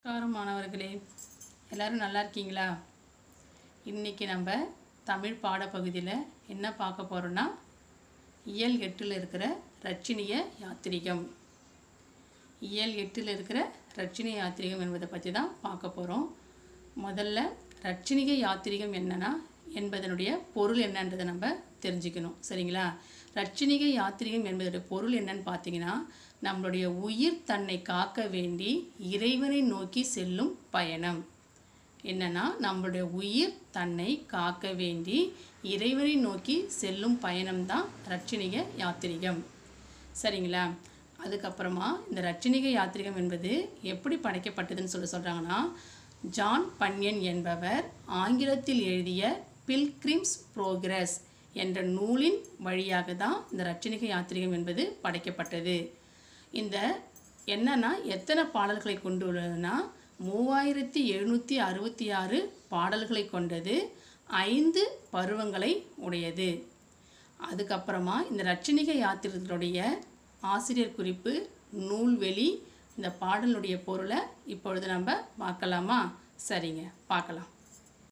நமஸ்காரம் மாணவர்களே எல்லாரும் நல்லா இருக்கீங்களா இன்றைக்கி நம்ம தமிழ் பாடப்பகுதியில் என்ன பார்க்க போகிறோன்னா இயல் எட்டில் இருக்கிற ரச்சினிய யாத்திரிகம் இயல் எட்டில் இருக்கிற ரச்சினிய யாத்திரிகம் என்பதை பற்றி தான் பார்க்க போகிறோம் முதல்ல ரச்சினிக யாத்திரிகம் என்னன்னா என்பதனுடைய பொருள் என்னன்றதை நம்ம தெரிஞ்சுக்கணும் சரிங்களா ரச்சினிக யாத்திரிகம் என்பதோட பொருள் என்னன்னு பார்த்தீங்கன்னா நம்மளுடைய உயிர் தன்னை காக்க வேண்டி இறைவனை நோக்கி செல்லும் பயணம் என்னன்னா நம்மளுடைய உயிர் தன்னை காக்க வேண்டி இறைவனை நோக்கி செல்லும் பயணம்தான் ரட்சணிக யாத்திரிகம் சரிங்களா அதுக்கப்புறமா இந்த ரட்சணிக யாத்திரிகம் என்பது எப்படி படைக்கப்பட்டதுன்னு சொல்லி சொல்கிறாங்கன்னா ஜான் பன்யன் என்பவர் ஆங்கிலத்தில் எழுதிய பில்கிரிம்ஸ் ப்ரோக்ரஸ் என்ற நூலின் வழியாக தான் இந்த ரட்சணிக யாத்திரிகம் என்பது படைக்கப்பட்டது இந்த என்னன்னா எத்தனை பாடல்களை கொண்டுள்ளதுன்னா மூவாயிரத்தி எழுநூற்றி அறுபத்தி ஆறு பாடல்களை கொண்டது ஐந்து பருவங்களை உடையது அதுக்கப்புறமா இந்த ரட்சணிக யாத்திரத்தினுடைய ஆசிரியர் குறிப்பு நூல்வெளி இந்த பாடலுடைய பொருளை இப்பொழுது நம்ம பார்க்கலாமா சரிங்க பார்க்கலாம்